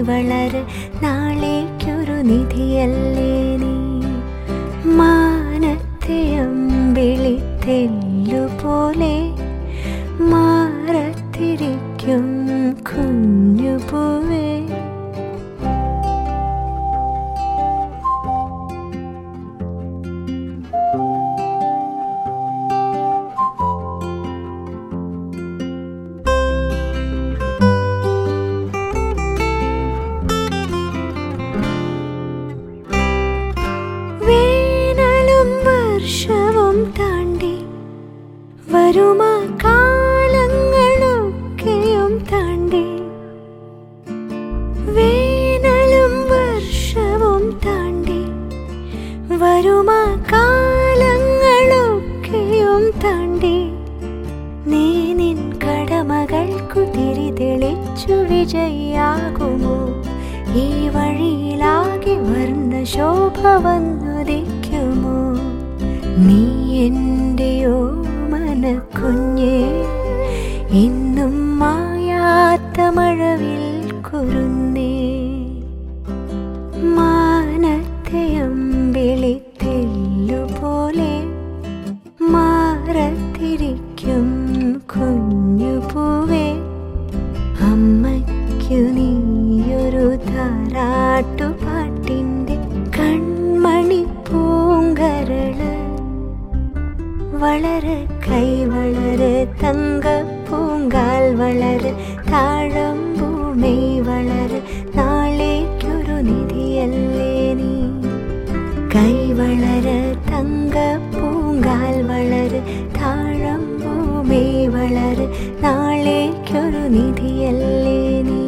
വളര് നാളേക്കൊരു നിധിയല്ലേ നീ മാനത്തെ അമ്പിളിത്തെല്ലുപോലെ മാറത്തിരിക്കും കുഞ്ഞുപൂവേ വേനലും വർഷവും താണ്ടി വരുമാ കാലങ്ങളൊക്കെയും താണ്ടി വേനലും വർഷവും താണ്ടി വരുമാ കാലങ്ങളൊക്കെയും താണ്ടി നീ നിൻ കടമകൾക്കു തിരി തെളിച്ചു വിജയാകുമോ ഈ വഴിയിലാകെ വർണ്ണ ശോഭ വന്നുദിക്കുമോ നീ എൻ്റെയോ മനക്കുഞ്ഞേ ഇന്നും മായാത്ത മഴവിൽ കുരുന്നേ മാനത്തെ അമ്പിളിത്തെല്ലുപോലെ മാറത്തിരിക്കും കുഞ്ഞുപൂവേ അമ്മയ്ക്കു നീയൊരു താരാട്ടുപാട്ടിൻ്റെ കൺമണി പൂങ്കരള് വളര് കൈ വളര് തങ്ക പൂങ്കാൽ വളര് താഴമ്പൂമൈ വളര് നാളേക്കൊരു നിധിയല്ലേ നീ കൈ വളര് തങ്ക പൂങ്കാൽ വളര് താഴമ്പൂമൈ വളര് നാളേക്കൊരു നിധിയല്ലേ നീ